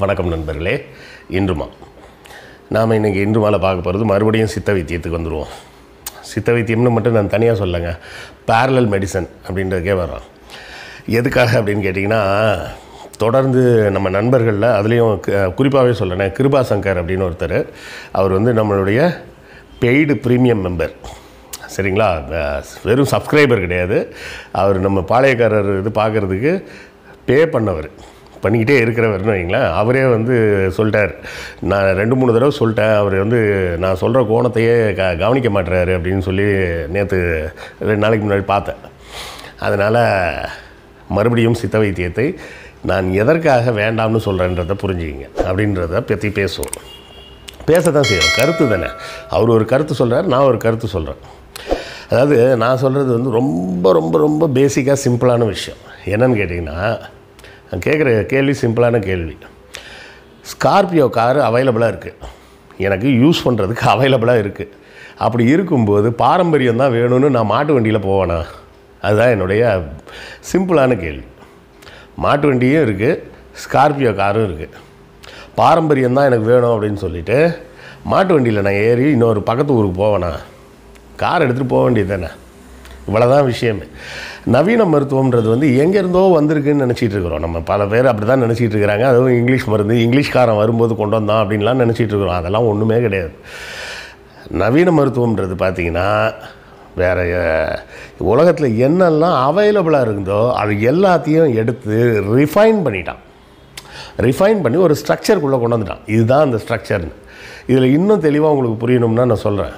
வணக்கம் நண்பர்களே இன்றுமா நாம் இன்றைக்கி இன்றுமால பார்க்க போகிறது மறுபடியும் சித்த வைத்தியத்துக்கு வந்துடுவோம் சித்த வைத்தியம்னு மட்டும் நான் தனியாக சொல்லலைங்க parallel மெடிசன் அப்படின்றதுக்கே வரோம் எதுக்காக அப்படின்னு கேட்டிங்கன்னா தொடர்ந்து நம்ம நண்பர்களில் அதுலேயும் குறிப்பாகவே சொல்கிறேன் கிருபா சங்கர் அப்படின்னு ஒருத்தர் அவர் வந்து நம்மளுடைய பெய்டு ப்ரீமியம் மெம்பர் சரிங்களா அஹ் வெறும் சப்ஸ்கிரைபர் கிடையாது அவர் நம்ம பாளையக்காரர் இது பார்க்குறதுக்கு பே பண்ணவர் பண்ணிக்கிட்டே இருக்கிறவர்னு வைங்களேன் அவரே வந்து சொல்லிட்டார் நான் ரெண்டு மூணு தடவை சொல்லிட்டேன் அவர் வந்து நான் சொல்கிற கோணத்தையே க கவனிக்க மாட்டுறாரு அப்படின்னு சொல்லி நேற்று ரெண்டு நாளைக்கு முன்னாடி பார்த்தேன் அதனால் மறுபடியும் சித்த வைத்தியத்தை நான் எதற்காக வேண்டாம்னு சொல்கிறேன்றதை புரிஞ்சுக்கிங்க அப்படின்றத பற்றி பேசுவோம் பேச தான் செய்வோம் கருத்து தானே அவர் ஒரு கருத்து சொல்கிறார் நான் ஒரு கருத்து சொல்கிறேன் அதாவது நான் சொல்கிறது வந்து ரொம்ப ரொம்ப ரொம்ப பேசிக்காக சிம்பிளான விஷயம் என்னன்னு கேட்டிங்கன்னா நான் கேட்குற கேள்வி சிம்பிளான கேள்வி ஸ்கார்பியோ கார் அவைலபிளாக இருக்குது எனக்கு யூஸ் பண்ணுறதுக்கு அவைலபிளாக இருக்குது அப்படி இருக்கும்போது பாரம்பரியம் தான் வேணும்னு நான் மாட்டு வண்டியில் போவேனா அதுதான் என்னுடைய சிம்பிளான கேள்வி மாட்டு வண்டியும் இருக்குது ஸ்கார்பியோ காரும் இருக்குது பாரம்பரியம் தான் எனக்கு வேணும் அப்படின்னு சொல்லிட்டு மாட்டு வண்டியில் நான் ஏறி இன்னொரு பக்கத்து ஊருக்கு போவேனா கார் எடுத்துகிட்டு போக வேண்டியது தானே இவ்வளோதான் விஷயமே நவீன மருத்துவம்ன்றது வந்து எங்கேருந்தோ வந்திருக்குன்னு நினச்சிட்டு இருக்கிறோம் நம்ம பல பேர் அப்படி தான் நினச்சிட்டு இருக்கிறாங்க அதுவும் இங்கிலீஷ் மருந்து இங்கிலீஷ்காரன் வரும்போது கொண்டு வந்தான் அப்படின்லாம் நினச்சிட்டு இருக்கிறோம் அதெல்லாம் ஒன்றுமே கிடையாது நவீன மருத்துவம்ன்றது பார்த்திங்கன்னா வேறு உலகத்தில் என்னெல்லாம் அவைலபிளாக இருந்தோ அது எல்லாத்தையும் எடுத்து ரிஃபைன் பண்ணிட்டான் ரிஃபைன் பண்ணி ஒரு ஸ்ட்ரக்சருக்குள்ளே கொண்டு வந்துட்டான் இதுதான் அந்த ஸ்ட்ரக்சர்னு இதில் இன்னும் தெளிவாக உங்களுக்கு புரியணும்னா நான் சொல்கிறேன்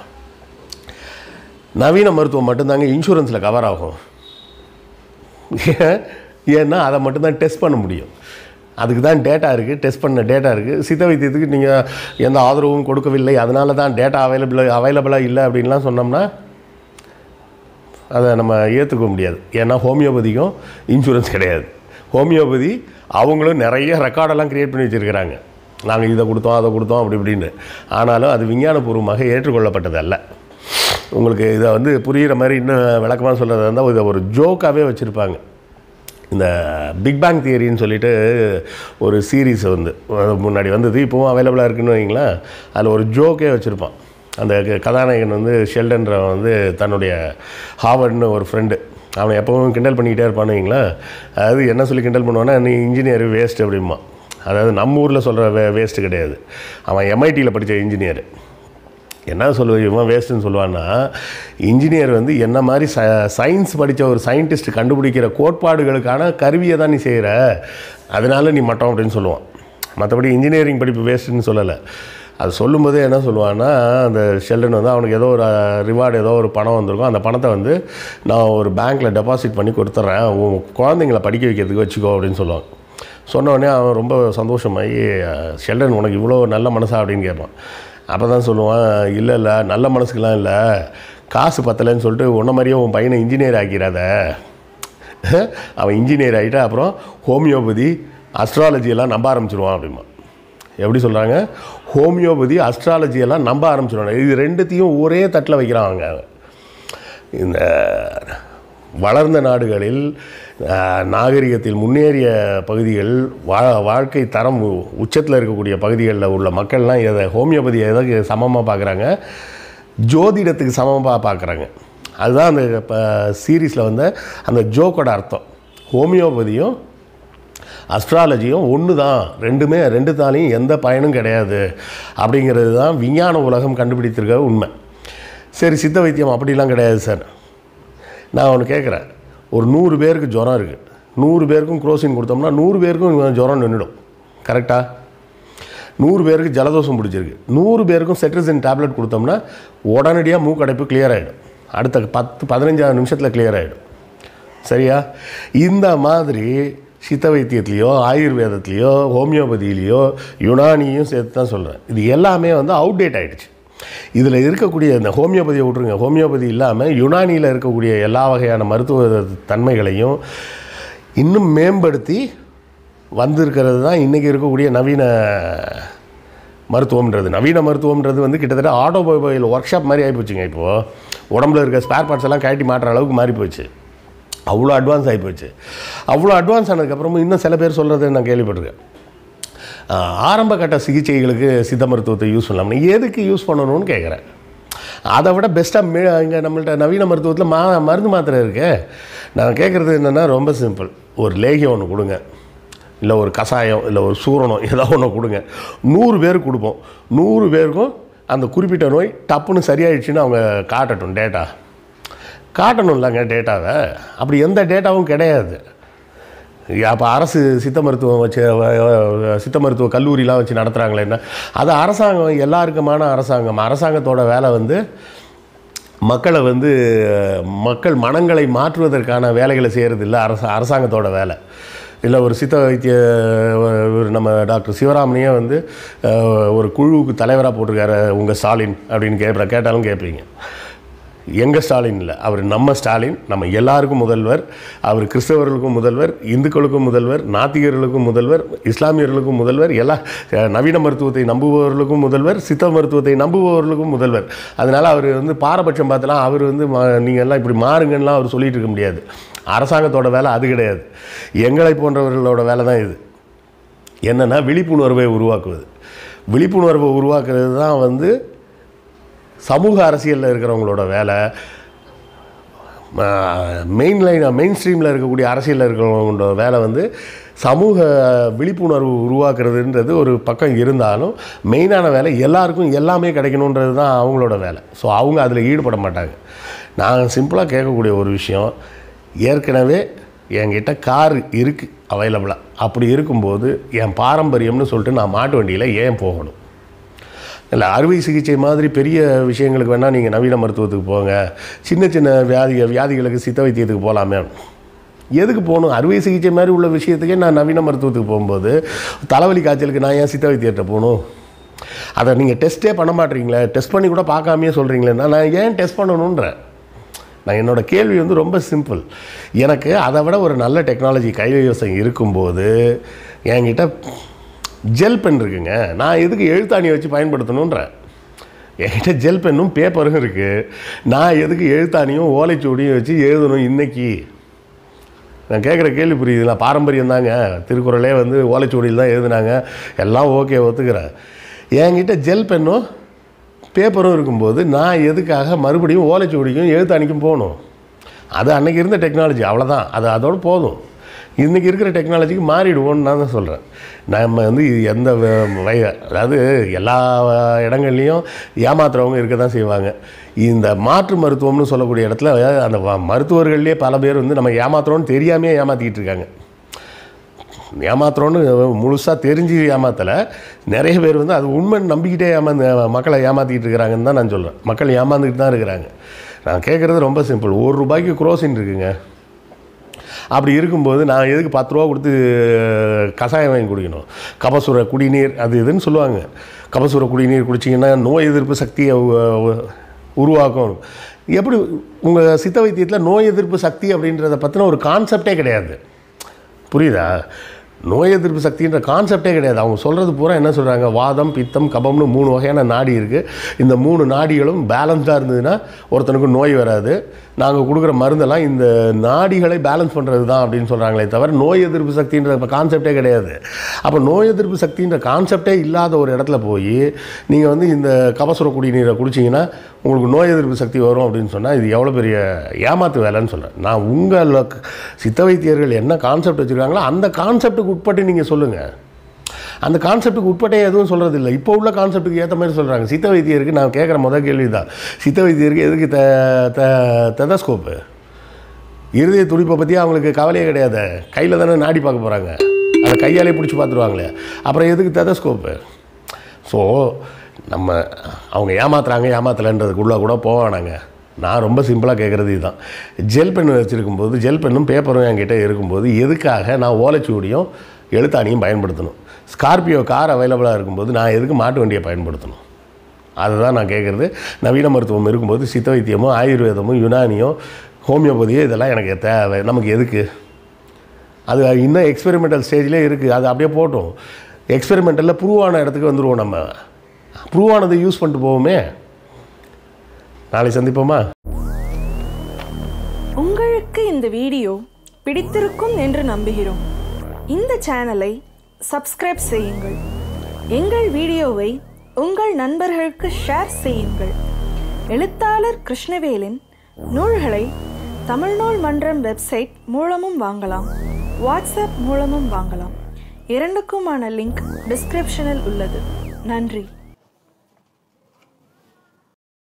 நவீன மருத்துவம் மட்டும்தாங்க இன்சூரன்ஸில் கவர் ஆகும் ஏன்? ஏன்னா அதை மட்டும்தான் டெஸ்ட் பண்ண முடியும் அதுக்கு தான் டேட்டா இருக்குது டெஸ்ட் பண்ண டேட்டா இருக்குது சித்த வைத்தியத்துக்கு நீங்கள் எந்த ஆதரவும் கொடுக்கவில்லை அதனால தான் டேட்டா அவைலபிள் அவைலபிளாக இல்லை அப்படின்லாம் சொன்னோம்னா அதை நம்ம ஏற்றுக்க முடியாது ஏன்னா ஹோமியோபதிக்கும் இன்சூரன்ஸ் கிடையாது ஹோமியோபதி அவங்களும் நிறைய ரெக்கார்டெல்லாம் க்ரியேட் பண்ணி வச்சுருக்கிறாங்க நாங்கள் இதை கொடுத்தோம் அதை கொடுத்தோம் அப்படி இப்படின்னு ஆனாலும் அது விஞ்ஞானபூர்வமாக ஏற்றுக்கொள்ளப்பட்டது அல்ல உங்களுக்கு இதை வந்து புரிகிற மாதிரி இன்னும் விளக்கமாக சொல்கிறதா இருந்தால் இதை ஒரு ஜோக்காகவே வச்சுருப்பாங்க இந்த பிக் பேங் தியரின்னு சொல்லிட்டு ஒரு சீரீஸ் வந்து அஹ் முன்னாடி வந்தது இப்போவும் அவைலபிளாக இருக்குன்னு வைங்களேன் அதில் ஒரு ஜோக்கே வச்சுருப்பான் அந்த க- கதாநாயகன் வந்து ஷெல்டன்றவன் வந்து தன்னுடைய ஹாவர்ட்னு ஒரு ஃப்ரெண்டு அவன் எப்பவும் கிண்டல் பண்ணிக்கிட்டே இருப்பான்னு வைங்களேன் அதாவது என்ன சொல்லி கிண்டல் பண்ணுவான்னா நீ இன்ஜினியர் வேஸ்ட் அப்படிமா அதாவது நம்ம ஊரில் சொல்கிற வே வேஸ்ட்டு கிடையாது அவன் எம்ஐடியில் படித்த இன்ஜினியர் என்ன சொல்லுவ இவன் வேஸ்ட்டுன்னு சொல்லுவான்னா இன்ஜினியர் வந்து என்ன மாதிரி ச சயின்ஸ் படித்த ஒரு சயின்டிஸ்ட் கண்டுபிடிக்கிற கோட்பாடுகளுக்கான கருவியை தான் நீ செய்கிற அதனால நீ மட்டம் அப்படின்னு சொல்லுவான் மற்றபடி இன்ஜினியரிங் படிப்பு வேஸ்ட்டுன்னு சொல்லலை அது சொல்லும்போதே என்ன சொல்லுவான்னா அந்த ஷெல்டன் வந்து அவனுக்கு ஏதோ ஒரு ரிவார்டு ஏதோ ஒரு பணம் வந்திருக்கும் அந்த பணத்தை வந்து நான் ஒரு பேங்க்கில் டெபாசிட் பண்ணி கொடுத்துட்றேன் உன் குழந்தைங்கள படிக்க வைக்கிறதுக்கு வச்சுக்கோ அப்படின்னு சொல்லுவாங்க சொன்ன உடனே அவன் ரொம்ப சந்தோஷமாகி ஷெல்டன் உனக்கு இவ்வளோ நல்ல மனசா அப்படின்னு கேட்பான் அப்போ தான் சொல்லுவான் இல்லை இல்லை நல்ல மனசுக்கெலாம் இல்லை காசு பத்தலைன்னு சொல்லிட்டு உன்ன மாதிரியே உன் பையனை இன்ஜினியர் ஆக்கிடாத அவன் இன்ஜினியர் ஆகிட்டு அப்புறம் ஹோமியோபதி அஸ்ட்ராலஜி எல்லாம் நம்ப ஆரம்பிச்சிடுவான் அப்படிமா எப்படி சொல்கிறாங்க ஹோமியோபதி அஸ்ட்ராலஜி எல்லாம் நம்ப ஆரம்பிச்சிடுவாங்க இது ரெண்டுத்தையும் ஒரே தட்டில் வைக்கிறாங்க இந்த வளர்ந்த நாடுகளில் அஹ், நாகரிகத்தில் முன்னேறிய பகுதிகள் வா வாழ்க்கை தரம் உச்சத்தில் இருக்கக்கூடிய பகுதிகளில் உள்ள மக்கள்லாம் எதை ஹோமியோபதி எதை சமமாக பார்க்குறாங்க ஜோதிடத்துக்கு சமமாக பார்க்குறாங்க அதுதான் அந்த இப்போ சீரீஸில் வந்த அந்த ஜோக்கோட அர்த்தம் ஹோமியோபதியும் அஸ்ட்ராலஜியும் ஒன்று தான் ரெண்டுமே ரெண்டு தாலையும் எந்த பயனும் கிடையாது அப்படிங்கிறது தான் விஞ்ஞான உலகம் கண்டுபிடித்திருக்க உண்மை சரி சித்த வைத்தியம் அப்படிலாம் கிடையாது சார் நான் ஒன்று கேட்குறேன் ஒரு நூறு பேருக்கு ஜுரம் இருக்குது நூறு பேருக்கும் குரோசின் கொடுத்தோம்னா நூறு பேருக்கும் ஜுரம் நின்றுடும் கரெக்டாக நூறு பேருக்கு ஜலதோஷம் பிடிச்சிருக்கு நூறு பேருக்கும் செட்ரிசின் டேப்லெட் கொடுத்தோம்னா உடனடியாக மூக்கடைப்பு கிளியர் ஆகிடும் அடுத்த பத்து பதினஞ்சாவது நிமிஷத்தில் கிளியர் ஆகிடும் சரியா இந்த மாதிரி சித்த வைத்தியத்துலேயோ ஆயுர்வேதத்துலேயோ ஹோமியோபதியிலையோ யுனானியும் சேர்த்து தான் சொல்கிறேன் இது எல்லாமே வந்து அவுடேட் ஆகிடுச்சு இதில் இருக்கக்கூடிய இந்த ஹோமியோபதியை விட்ருங்க ஹோமியோபதி இல்லாமல் யுனானியில் இருக்கக்கூடிய எல்லா வகையான மருத்துவ தன்மைகளையும் இன்னும் மேம்படுத்தி வந்திருக்கிறது தான் இன்றைக்கி இருக்கக்கூடிய நவீன மருத்துவம்ன்றது நவீன மருத்துவம்ன்றது வந்து கிட்டத்தட்ட ஆட்டோமொபைல் ஒர்க் ஷாப் மாதிரி ஆகிப்போச்சுங்க இப்போது உடம்புல இருக்க ஸ்பேர் பார்ட்ஸ் எல்லாம் கழட்டி மாட்டுற அளவுக்கு மாறி போச்சு அவ்வளோ அட்வான்ஸ் ஆகி போச்சு அவ்வளோ அட்வான்ஸ் ஆனதுக்கப்புறமும் இன்னும் சில பேர் சொல்கிறத நான் கேள்விப்பட்டிருக்கேன் ஆஹ், ஆரம்ப கட்ட சிகிச்சைகளுக்கு சித்த மருத்துவத்தை யூஸ் பண்ணலாம் எதுக்கு யூஸ் பண்ணணும்னு கேட்குறேன் அதை விட பெஸ்ட்டாக மே இங்கே நம்மள்ட்ட நவீன மருத்துவத்தில் மா மருந்து மாத்திரை இருக்கு நான் கேட்குறது என்னென்னா ரொம்ப சிம்பிள் ஒரு லேகியம் ஒன்று கொடுங்க இல்லை ஒரு கஷாயம் இல்லை ஒரு சூரணம் ஏதோ ஒன்று கொடுங்க நூறு பேருக்கு கொடுப்போம் நூறு பேருக்கும் அந்த குறிப்பிட்ட நோய் டப்புன்னு சரியாயிடுச்சுன்னு அவங்க காட்டட்டும் டேட்டா காட்டணும் இல்லைங்க டேட்டாவை அப்படி எந்த டேட்டாவும் கிடையாது அப்போ அரசு சித்த மருத்துவம் வச்சு வ- வ- சித்த மருத்துவ கல்லூரிலாம் வச்சு நடத்துகிறாங்களே என்ன அது அரசாங்கம் எல்லாருக்குமான அரசாங்கம் அரசாங்கத்தோட வேலை வந்து மக்களை வந்து மக்கள் மனங்களை மாற்றுவதற்கான வேலைகளை செய்கிறது இல்லை அரச அரசாங்கத்தோட வேலை இல்லை ஒரு சித்த வைத்திய ஒரு நம்ம டாக்டர் சிவராமனையே வந்து அஹ், ஒரு குழுவுக்கு தலைவராக போட்டிருக்காரு உங்கள் ஸ்டாலின் அப்படின்னு கேட்குற கேட்டாலும் கேட்பீங்க எங்கள் ஸ்டாலின் இல்லை அவர் நம்ம ஸ்டாலின் நம்ம எல்லாருக்கும் முதல்வர் அவர் கிறிஸ்தவர்களுக்கும் முதல்வர் இந்துக்களுக்கும் முதல்வர் நாத்திகர்களுக்கும் முதல்வர் இஸ்லாமியர்களுக்கும் முதல்வர் எல்லா அஹ், நவீன மருத்துவத்தை நம்புபவர்களுக்கும் முதல்வர் சித்த மருத்துவத்தை நம்புபவர்களுக்கும் முதல்வர் அதனால் அவர் வந்து பாரபட்சம் பார்த்தலாம் அவர் வந்து மா நீங்கள் எல்லாம் இப்படி மாறுங்கன்னுலாம் அவர் சொல்லிட்டு இருக்க முடியாது அரசாங்கத்தோட வேலை அது கிடையாது எங்களை போன்றவர்களோட வேலை தான் இது என்னென்னா விழிப்புணர்வை உருவாக்குவது விழிப்புணர்வை உருவாக்குறது தான் வந்து சமூக அரசியலில் இருக்கிறவங்களோட வேலை மெயின் லைன் மெயின் ஸ்ட்ரீமில் இருக்கக்கூடிய அரசியலில் இருக்கிறவங்களோட வேலை வந்து சமூக விழிப்புணர்வு உருவாக்குறதுன்றது ஒரு பக்கம் இருந்தாலும் மெயினான வேலை எல்லாருக்கும் எல்லாமே கிடைக்கணுன்றது தான் அவங்களோட வேலை ஸோ அவங்க அதில் ஈடுபட மாட்டாங்க நான் சிம்பிளாக கேட்கக்கூடிய ஒரு விஷயம் ஏற்கனவே என்கிட்ட கார் இருக்குது அவைலபிளாக அப்படி இருக்கும்போது என் பாரம்பரியம்னு சொல்லிட்டு நான் மாட்டு வண்டியில் ஏன் போகணும் இல்லை அறுவை சிகிச்சை மாதிரி பெரிய விஷயங்களுக்கு வேணால் நீங்கள் நவீன மருத்துவத்துக்கு போங்க சின்ன சின்ன வியாதி வியாதிகளுக்கு சித்த வைத்தியத்துக்கு போகலாமே எதுக்கு போகணும் அறுவை சிகிச்சை மாதிரி உள்ள விஷயத்துக்கே நான் நவீன மருத்துவத்துக்கு போகும்போது தலைவலி காய்ச்சலுக்கு நான் ஏன் சித்த வைத்தியர்கிட்ட போகணும் அதை நீங்கள் டெஸ்ட்டே பண்ண மாட்டீங்களே டெஸ்ட் பண்ணி கூட பார்க்காமையே சொல்கிறீங்களேன்னா நான் ஏன் டெஸ்ட் பண்ணணுன்றேன் நான் என்னோடய கேள்வி வந்து ரொம்ப சிம்பிள் எனக்கு அதை விட ஒரு நல்ல டெக்னாலஜி கைவசம் இருக்கும்போது என்கிட்ட ஜெல் பென் இருக்குங்க நான் எதுக்கு எழுத்தாணியை வச்சு பயன்படுத்தணுன்றேன் என்கிட்ட ஜெல் பென்னும் பேப்பரும் இருக்குது நான் எதுக்கு எழுத்தாணியும் ஓலைச்சுவடியும் வச்சு எழுதணும் இன்னைக்கு நான் கேட்குற கேள்வி புரியுதுங்களா பாரம்பரியம் தாங்க திருக்குறளே வந்து ஓலைச்சுவடியில் தான் எழுதுனாங்க எல்லாம் ஓகே ஒத்துக்கிறேன் என்கிட்ட ஜெல் பென்னும் பேப்பரும் இருக்கும்போது நான் எதுக்காக மறுபடியும் ஓலைச்சுவடிக்கும் எழுத்தாணிக்கும் போகணும் அது அன்னைக்கு இருந்த டெக்னாலஜி அவ்வளோதான் அது அதோட போதும் இன்றைக்கி இருக்கிற டெக்னாலஜிக்கு மாறிடுவோம்னு நான் தான் சொல்கிறேன் நம்ம வந்து இது எந்த வ- வய அதாவது எல்லா இடங்கள்லையும் ஏமாத்துறவங்க இருக்க தான் செய்வாங்க இந்த மாற்று மருத்துவம்னு சொல்லக்கூடிய இடத்துல அந்த வ- மருத்துவர்கள்லேயே பல பேர் வந்து நம்ம ஏமாத்துறோம்னு தெரியாமே ஏமாற்றிக்கிட்டு இருக்காங்க ஏமாத்துறோன்னு முழுசாக தெரிஞ்சு ஏமாத்தலை நிறைய பேர் வந்து அது உண்மைன்னு நம்பிக்கிட்டே ஏமாந்து மக்களை ஏமாற்றிக்கிட்டு இருக்கிறாங்கன்னு தான் நான் சொல்கிறேன் மக்கள் ஏமாந்துக்கிட்டு தான் இருக்கிறாங்க நான் கேட்குறது ரொம்ப சிம்பிள் ஒரு ரூபாய்க்கு குரோசின் இருக்குங்க அப்படி இருக்கும்போது நான் எதுக்கு பத்து ரூபா கொடுத்து கஷாயம் வாங்கி குடிக்கணும் கபசுர குடிநீர் அது இதுன்னு சொல்லுவாங்க கபசுர குடிநீர் குடிச்சிங்கன்னா நோய் எதிர்ப்பு சக்தியை உ- உ- உருவாக்கும் எப்படி உங்கள் சித்த வைத்தியத்தில் நோய் எதிர்ப்பு சக்தி அப்படின்றத பற்றின ஒரு கான்செப்டே கிடையாது புரியுதா நோய் எதிர்ப்பு சக்தின்ற கான்செப்டே கிடையாது அவங்க சொல்கிறது பூரா என்ன சொல்கிறாங்க வாதம் பித்தம் கபம்னு மூணு வகையான நாடி இருக்குது இந்த மூணு நாடிகளும் பேலன்ஸ்டாக இருந்ததுன்னா ஒருத்தனுக்கு நோய் வராது நாங்கள் கொடுக்குற மருந்தெல்லாம் இந்த நாடிகளை பேலன்ஸ் பண்ணுறது தான் அப்படின்னு சொல்கிறாங்களே தவிர நோய் எதிர்ப்பு சக்தின்ற கான்செப்டே கிடையாது அப்போ நோய் எதிர்ப்பு சக்தின்ற கான்செப்டே இல்லாத ஒரு இடத்துல போய் நீங்கள் வந்து இந்த கபசுர குடிநீரை குடிச்சிங்கன்னா உங்களுக்கு நோய் எதிர்ப்பு சக்தி வரும் அப்படின்னு சொன்னால் இது எவ்வளோ பெரிய ஏமாத்து வேலைன்னு சொல்கிறேன் நான் உங்கள் சித்த வைத்தியர்கள் என்ன கான்செப்ட் வச்சுருக்காங்களோ அந்த கான்செப்ட்டுக்கு உட்பட்டு நீங்கள் சொல்லுங்கள் அந்த கான்செப்ட்டுக்கு உட்பட்டே எதுவும் சொல்கிறது இல்லை இப்போ உள்ள கான்செப்ட்டுக்கு ஏற்ற மாதிரி சொல்கிறாங்க சித்த வைத்தியருக்கு நான் கேட்குற முதல் கேள்வி தான் சித்த வைத்தியருக்கு எதுக்கு த த தெதஸ்கோப்பு இருதய துடிப்பை பற்றி அவங்களுக்கு கவலையே கிடையாது கையில் தானே நாடி பார்க்க போகிறாங்க அதை கையாலே பிடிச்சி பார்த்துருவாங்களே அப்புறம் எதுக்கு தெதஸ்கோப்பு ஸோ நம்ம அவங்க ஏமாத்துறாங்க ஏமாத்தலைன்றதுக்குள்ளே கூட போவானாங்க நான் ரொம்ப சிம்பிளாக கேட்குறது இதுதான் ஜெல் பென் வச்சுருக்கும்போது ஜெல் பென்னும் பேப்பரும் என்கிட்ட இருக்கும்போது எதுக்காக நான் ஓலைச்சுவடியும் எழுத்தாணியும் பயன்படுத்தணும் ஸ்கார்பியோ கார் அவைலபிளாக இருக்கும்போது நான் எதுக்கு மாட்டு வண்டியை பயன்படுத்தணும் அதுதான் நான் கேட்குறது நவீன மருத்துவம் இருக்கும்போது சித்த வைத்தியமோ ஆயுர்வேதமோ யுனானியோ ஹோமியோபதியோ இதெல்லாம் எனக்கு தேவை நமக்கு எதுக்கு அது இன்னும் எக்ஸ்பெரிமெண்டல் ஸ்டேஜ்லேயே இருக்குது அது அப்படியே போட்டோம் எக்ஸ்பெரிமெண்டலில் ப்ரூவ் ஆன இடத்துக்கு வந்துடுவோம் நம்ம ப்ரூவ் ஆனதை யூஸ் பண்ணிட்டு போவோமே நாளை சந்திப்போமா உங்களுக்கு இந்த வீடியோ பிடித்திருக்கும் என்று நம்புகிறோம் இந்த சேனலை சப்ஸ்கிரைப் செய்யுங்கள் எங்கள் வீடியோவை உங்கள் நண்பர்களுக்கு ஷேர் செய்யுங்கள் எழுத்தாளர் கிருஷ்ணவேலின் நூல்களை தமிழ்நூல் மன்றம் வெப்சைட் மூலமும் வாங்கலாம் வாட்ஸ்அப் மூலமும் வாங்கலாம் இரண்டுக்குமான லிங்க் டிஸ்கிரிப்ஷனில் உள்ளது நன்றி